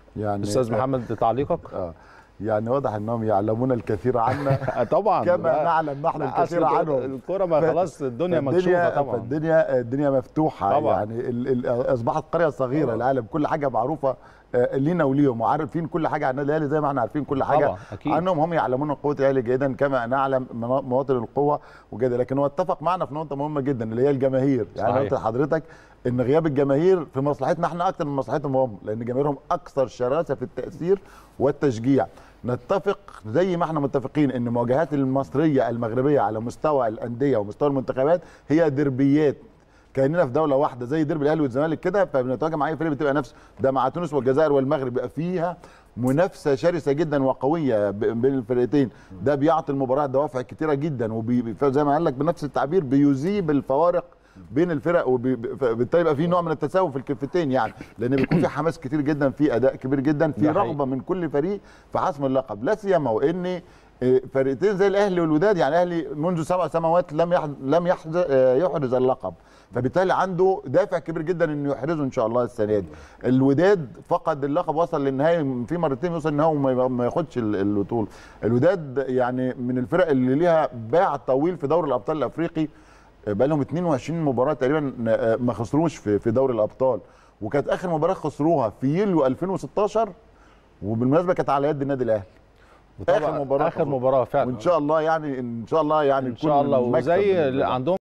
يعني استاذ محمد تعليقك اه يعني واضح انهم يعلمون الكثير عنا طبعا كما نعلم نحن الكثير أصل عنهم الكوره ما خلاص الدنيا مكشوفه الدنيا طبعا الدنيا الدنيا مفتوحه طبعا. يعني ال ال اصبحت قريه صغيره طبعا. العالم كل حاجه معروفه آه، لينا وليهم وعارفين كل حاجه عن النادي الاهلي زي ما احنا عارفين كل حاجه طبعا، أكيد. عنهم هم يعلمون قوه الاهلي جيدا كما نعلم منا- مواطن القوه وكده لكن هو اتفق معنا في نقطه مهمه جدا اللي هي الجماهير يعني صحيح. قلت لحضرتك ان غياب الجماهير في مصلحتنا احنا اكتر من مصلحتهم هم لان جماهيرهم اكثر شراسه في التاثير والتشجيع نتفق زي ما احنا متفقين ان مواجهات المصريه المغربيه على مستوى الانديه ومستوى المنتخبات هي دربيات كاننا في دوله واحده زي ديربي الاهلي والزمالك كده فبنتواجه مع اي فريق بتبقى نفس ده مع تونس والجزائر والمغرب بيبقى فيها منافسه شرسه جدا وقويه ب- بين الفرقتين ده بيعطي المباراه دوافع كتيره جدا وزي ما قال لك بنفس التعبير بيذيب الفوارق بين الفرق وبالتالي يبقى في نوع من التساوي في الكفتين يعني لان بيكون في حماس كتير جدا في اداء كبير جدا في ده حقيقي. رغبه من كل فريق في حسم اللقب لا سيما وان آه، فرقتين زي الاهلي والوداد يعني الاهلي منذ سبع سنوات لم يحز لم يحز آه، يحرز اللقب فبالتالي عنده دافع كبير جدا انه يحرزه ان شاء الله السنه دي الوداد فقد اللقب وصل للنهائي في مرتين يوصل النهائي وما ما ياخدش ال- البطوله الوداد يعني من الفرق اللي ليها باع طويل في دوري الابطال الافريقي بقى لهم 22 مباراه تقريبا آه، ما خسروش في في دوري الابطال وكانت اخر مباراه خسروها في يوليو 2016 وبالمناسبه كانت على يد النادي الاهلي وطبعاً آخر مباراة اخر مباراه فعلا وان شاء الله يعني ان شاء الله يعني ان شاء الله نكون مكسب وزي بالنسبة اللي لنا. عندهم